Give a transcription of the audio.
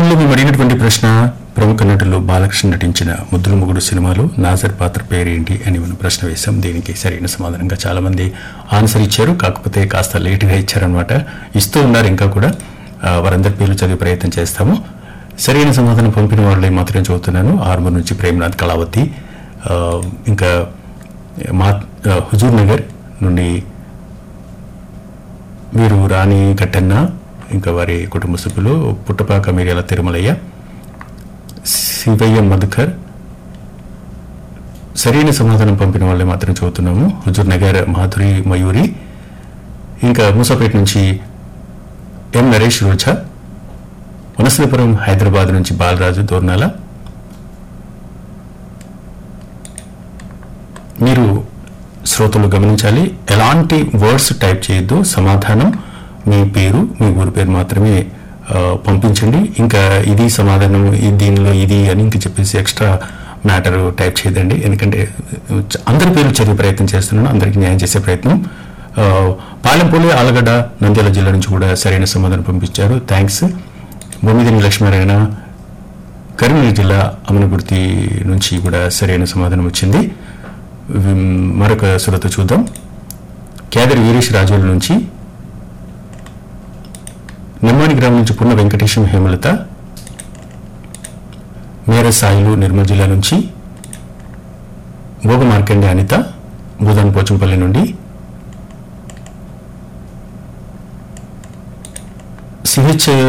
కార్యక్రమంలో మేము అడిగినటువంటి ప్రశ్న ప్రముఖ నటులు బాలకృష్ణ నటించిన ముద్దుల ముగుడు సినిమాలో నాజర్ పాత్ర పేరేంటి అని మనం ప్రశ్న వేశాం దీనికి సరైన సమాధానంగా చాలా మంది ఆన్సర్ ఇచ్చారు కాకపోతే కాస్త లేటుగా ఇచ్చారనమాట ఇస్తూ ఉన్నారు ఇంకా కూడా ఆ, వారందరి పేర్లు చదివే ప్రయత్నం చేస్తాము సరైన సమాధానం పంపిన వాళ్ళే మాత్రం చదువుతున్నాను ఆర్మూర్ నుంచి ప్రేమనాథ్ కళావతి ఆ, ఇంకా మా ఆ, హుజూర్ నగర్ నుండి వీరు రాణి కట్టన్న ఇంకా వారి కుటుంబ సభ్యులు పుట్టపాక మిర్యాల తిరుమలయ్య శివయ్య మధుకర్ సరైన సమాధానం పంపిన వాళ్ళే మాత్రం చదువుతున్నాము హుజూర్ నగర్ మాధురి మయూరి ఇంకా మూసాపేట నుంచి ఎం నరేష్ రోజా వనసలపురం హైదరాబాద్ నుంచి బాలరాజు దోర్నాల మీరు శ్రోతలు గమనించాలి ఎలాంటి వర్డ్స్ టైప్ చేయొద్దు సమాధానం మీ పేరు మీ ఊరి పేరు మాత్రమే ఆ, పంపించండి ఇంకా ఇది సమాధానం ఇది దీనిలో ఇది అని ఇంక చెప్పేసి ఎక్స్ట్రా మ్యాటర్ టైప్ చేయదండి ఎందుకంటే చ- అందరి పేర్లు చదివే ప్రయత్నం చేస్తున్నాను అందరికీ న్యాయం చేసే ప్రయత్నం ఆ, పాలెంపల్లి ఆలగడ్డ నంద్యాల జిల్లా నుంచి కూడా సరైన సమాధానం పంపించారు థ్యాంక్స్ భూమిదిని లక్ష్మీనారాయణ కరీంనగర్ జిల్లా అమనగుర్తి నుంచి కూడా సరైన సమాధానం వచ్చింది విమ్, మరొక శ్రోత చూద్దాం కేదరి వీరేష్ రాజోల నుంచి నిమ్మాని గ్రామం నుంచి పున్న వెంకటేశం హేమలత మేర సాయిలు నిర్మల్ జిల్లా నుంచి భోగ మార్కండే అనిత భూదాన్ పోచంపల్లి నుండి సిహెచ్